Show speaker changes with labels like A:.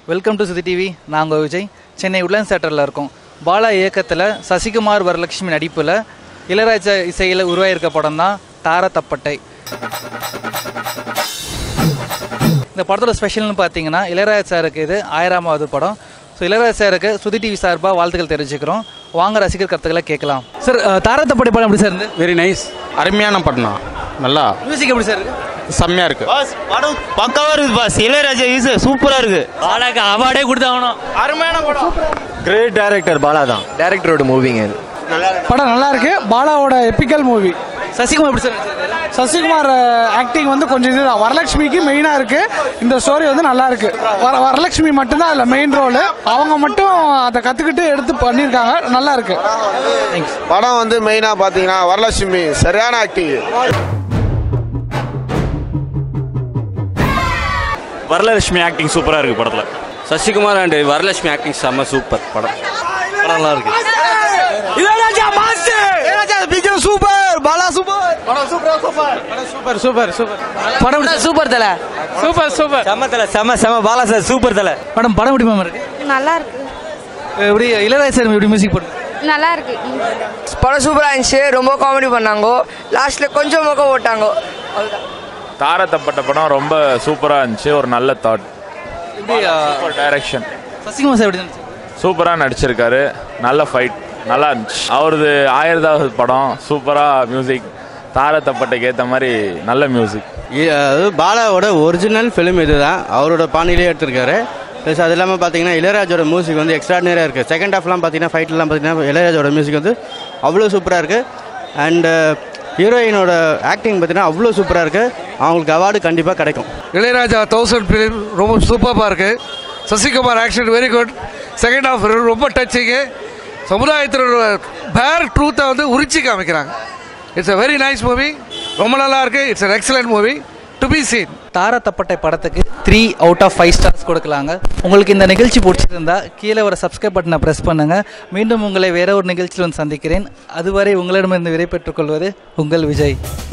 A: Welcome to சுதி TV நாங்கள் விஜய் சென்னை உட்லன் தேட்டரில் இருக்கோம் பாலா இயக்கத்தில் சசிகுமார் வரலட்சுமி நடிப்பில் இளையராஜா இசையில் உருவாயிருக்க படம் தான் தார தப்பட்டை இந்த படத்தோட ஸ்பெஷல்னு பார்த்தீங்கன்னா இளையராஜா சாருக்கு இது ஆயிரமாவது படம் ஸோ இளையராஜா சாருக்கு சுதி டிவி சார்பாக வாழ்த்துக்கள் தெரிவிச்சுக்கிறோம் வாங்க ரசிகர் கருத்துக்களை கேட்கலாம் சார் தாரத்தப்பட்டை படம் எப்படி சார் இருந்து
B: வெரி நைஸ் அருமையான படம் நல்லா
A: மியூசிக் எப்படி சார் இருக்கு
B: செம்மையா இருக்கு
C: பாஸ் படம் பக்காவா இருக்கு பாஸ் இளையராஜா இஸ் சூப்பரா இருக்கு
D: பாலாக்கு அவார்டே கொடுத்தாகணும்
C: அருமையான படம்
E: கிரேட் டைரக்டர் பாலா தான் டைரக்டரோட மூவிங்க
F: படம் நல்லா இருக்கு பாலாவோட எப்பிக்கல் மூவி
A: சசிகுமார் எப்படி சார் நடிச்சிருக்காரு?
F: சசிகுமார் ஆக்டிங் வந்து கொஞ்சம் இதுதான் வரலட்சுமிக்கு மெயினா இருக்கு இந்த ஸ்டோரி வந்து நல்லா இருக்கு வர வரலட்சுமி மட்டும்தான் அதுல மெயின் ரோல் அவங்க மட்டும் அதை கத்துக்கிட்டு எடுத்து பண்ணிருக்காங்க நல்லா இருக்கு
G: படம் வந்து மெயினா பாத்தீங்கன்னா வரலட்சுமி சரியான ஆக்டிங்
C: வரலட்சுமி ஆக்டிங் சூப்பரா இருக்கு படத்துல
B: சசிகுமார் அண்ட் வரலட்சுமி ஆக்டிங் செம்ம சூப்பர் படம் படம் நல்லா இருக்கு
F: super Bala super
A: super super super படம் எப்படி-
D: சூப்பர் தல
F: சூப்பர் சூப்பர்
C: செம்ம தல செம்ம செம்ம பாலா சார் சூப்பர் தல
A: படம் படம் எப்படி மேம் இருக்கு
H: நல்லா இருக்கு
A: எப்படி இளையராஜா சார் எப்படி மியூசிக் போட்டு
H: நல்லா இருக்கு
I: படம் சூப்பரா இருந்துச்சு ரொம்ப காமெடி பண்ணாங்க லாஸ்ட்ல கொஞ்சம் முகம் ஓட்டாங்க
J: தாரத்தப்பட்ட படம் ரொம்ப சூப்பராக இருந்துச்சு ஒரு நல்ல தாட்
A: எப்படி
J: சூப்பர் டைரக்ஷன்
A: சசிகுமார் சார் எப்படி இருந்துச்சு
J: சூப்பராக நடிச்சிருக்காரு நல்ல ஃபைட் நல்லா இருந்துச்சு அவரது ஆயிரதாவது படம் சூப்பராக மியூசிக் தாரத்தப்பட்டைக்கு ஏற்ற மாதிரி நல்ல மியூசிக்
B: அது பாலாவோட ஒரிஜினல் ஃபிலிம் இதுதான் அவரோட பாணியிலே எடுத்திருக்காரு ப்ளஸ் அது இல்லாமல் பார்த்தீங்கன்னா இளையராஜோட மியூசிக் வந்து எக்ஸ்ட்ராடினரியாக இருக்குது செகண்ட் ஹாஃப்லாம் பார்த்தீங்கன்னா ஃபைட்லாம் பார்த்தீங்கன்னா இளையராஜோட மியூசிக் வந்து அவ்வளோ சூப்பராக இருக்குது அண்டு ஹீரோயினோட ஆக்டிங் பார்த்தீங்கன்னா அவ்வளோ சூப்பராக இருக்குது அவங்களுக்கு அவார்டு கண்டிப்பாக கிடைக்கும்
F: இளையராஜா தௌசண்ட் பிலிம் ரொம்ப சூப்பராக இருக்கு Sasikumar action very good second half ரொம்ப டச்சிங்கு சமுதாயத்தினோட பேர் ட்ரூத்தை வந்து உரிச்சு காமிக்கிறாங்க it's a very nice movie ரொம்ப நல்லா இருக்கு it's an excellent movie to be seen
A: Tharai Thappattai படத்துக்கு three out of five stars கொடுக்கலாங்க உங்களுக்கு இந்த நிகழ்ச்சி பிடிச்சிருந்தா கீழே வர சப்ஸ்கிரைப் பட்டனை ப்ரெஸ் பண்ணுங்க மீண்டும் உங்களை வேற ஒரு நிகழ்ச்சியில் வந்து சந்திக்கிறேன் அதுவரை உங்களிடமிருந்து விடை பெற்றுக் கொள்வது உங்கள் விஜய்